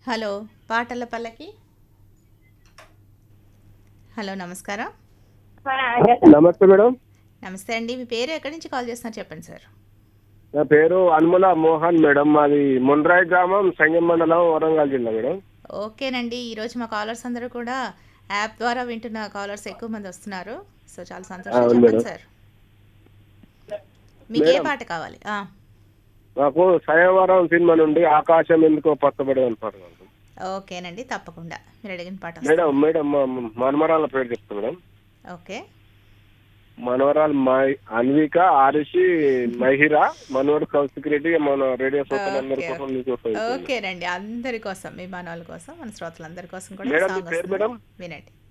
Hello పాటల పల్లకి hello నమస్కారం నమస్తే మేడం నమస్తే అండి మీ పేరు ఎక్కడి నుంచి కాల్ చేస్తున్నారు చెప్పండి సార్ నా పేరు అనుముల మోహన్ మేడం మాది మున్రాయ్ గ్రామం సంగం మండలం వరంగల్ జిల్లా మేడం ఓకేనండి ఈరోజు మా కాలర్స్ అందరూ కూడా యాప్ ద్వారా వింటున్న కాలర్స్ ఎక్కువ మంది వస్తున్నారు సో చాలా సంతోషం అవును చెప్పండి మేడం. సార్ మీకు ఏ మేడం. పాట కావాలి ఆ, నాకు సయవరం సినిమా నుండి ఆకాశం ఎందుకో పచ్చబడి అనుకుంటున్నాను ఓకేనండి తప్పకుండా మీరు అడిగిన పాట మేడం వస్తుంది. మేడం మా మనవరాల పేరు చెప్తా మేడం ఓకే మనవరాలు మై అన్విక ఆరిషి మహిరా మనవడు కౌశిక్ రెడ్డి మన రేడియో శ్రోతలందరి ఓకే, కోసం మీకు ఉపయోగిస్తున్నాను. ఓకేనండి అందరి కోసం మీ మనవాళ్ళ కోసం మన శ్రోతలందరి కోసం కూడా మేడం, మీ సాంగ్ పేరు వస్తుంది మేడం? వినండి